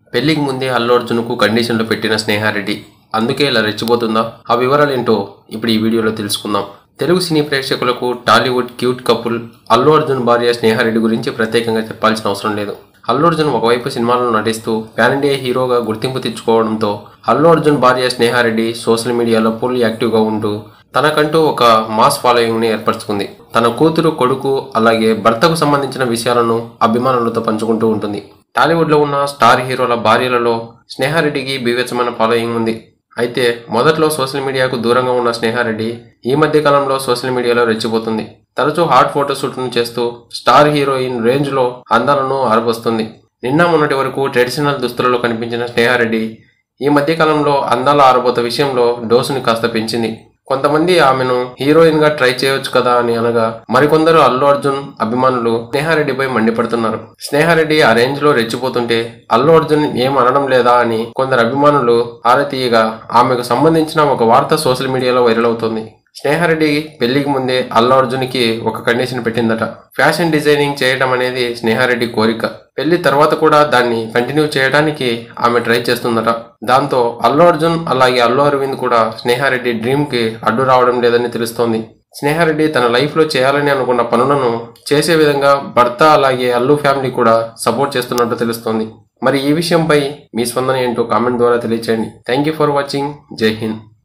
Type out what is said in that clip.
పెళ్లికి ముందే అల్లు అర్జున్కు కండిషన్లు పెట్టిన స్నేహారెడ్డి అందుకే ఇలా రెచ్చిపోతుందా ఆ వివరాలేంటో ఇప్పుడు ఈ వీడియోలో తెలుసుకుందాం తెలుగు సినీ ప్రేక్షకులకు టాలీవుడ్ క్యూట్ కపుల్ అల్లు అర్జున్ భార్య స్నేహారెడ్డి గురించి ప్రత్యేకంగా చెప్పాల్సిన అవసరం లేదు అల్లు అర్జున్ ఒకవైపు సినిమాల్లో నటిస్తూ పాన్ ఇండియా హీరోగా గుర్తింపు తెచ్చుకోవడంతో అల్లు అర్జున్ భార్య స్నేహారెడ్డి సోషల్ మీడియాలో ఫుల్ యాక్టివ్గా ఉంటూ తనకంటూ ఒక మాస్ ఫాలోయింగ్ని ఏర్పరచుకుంది తన కూతురు కొడుకు అలాగే భర్తకు సంబంధించిన విషయాలను అభిమానులతో పంచుకుంటూ ఉంటుంది టాలీవుడ్లో ఉన్న స్టార్ హీరోల భార్యలలో స్నేహారెడ్డికి బీభత్సమైన ఫాలోయింగ్ ఉంది అయితే మొదట్లో సోషల్ మీడియాకు దూరంగా ఉన్న స్నేహారెడ్డి ఈ మధ్య కాలంలో సోషల్ మీడియాలో రెచ్చిపోతుంది తరచూ హాట్ ఫోటోషూట్ను చేస్తూ స్టార్ హీరోయిన్ రేంజ్లో అందాలను ఆరబోస్తుంది నిన్న మొన్నటి వరకు ట్రెడిషనల్ దుస్తులలో కనిపించిన స్నేహారెడ్డి ఈ మధ్య కాలంలో అందాల ఆరబోత విషయంలో డోసుని కాస్త పెంచింది కొంతమంది ఆమెను హీరోయిన్ గా ట్రై చేయొచ్చు కదా అని అనగా మరికొందరు అల్లు అర్జున్ అభిమానులు స్నేహారెడ్డిపై మండిపడుతున్నారు స్నేహారెడ్డి ఆ రేంజ్ లో రెచ్చిపోతుంటే అల్లు అర్జున్ ఏం అనడం లేదా అని కొందరు అభిమానులు ఆరతీయగా ఆమెకు సంబంధించిన ఒక వార్త సోషల్ మీడియాలో వైరల్ అవుతుంది స్నేహారెడ్డి పెళ్లికి ముందే అల్లు అర్జున్కి ఒక కండిషన్ పెట్టిందట ఫ్యాషన్ డిజైనింగ్ చేయడం అనేది స్నేహారెడ్డి కోరిక పెళ్లి తర్వాత కూడా దాన్ని కంటిన్యూ చేయడానికి ఆమె ట్రై చేస్తుందట దాంతో అల్లు అర్జున్ అలాగే అల్లు అరవింద్ కూడా స్నేహారెడ్డి డ్రీమ్ కి అడ్డు రావడం లేదని తెలుస్తోంది స్నేహారెడ్డి తన లైఫ్ లో చేయాలని అనుకున్న పనులను చేసే విధంగా భర్త అలాగే అల్లు ఫ్యామిలీ కూడా సపోర్ట్ చేస్తున్నట్టు తెలుస్తోంది మరి ఈ విషయంపై మీ స్పందన ఏంటో కామెంట్ ద్వారా తెలియచేయండి థ్యాంక్ యూ ఫర్ వాచింగ్ జై హింద్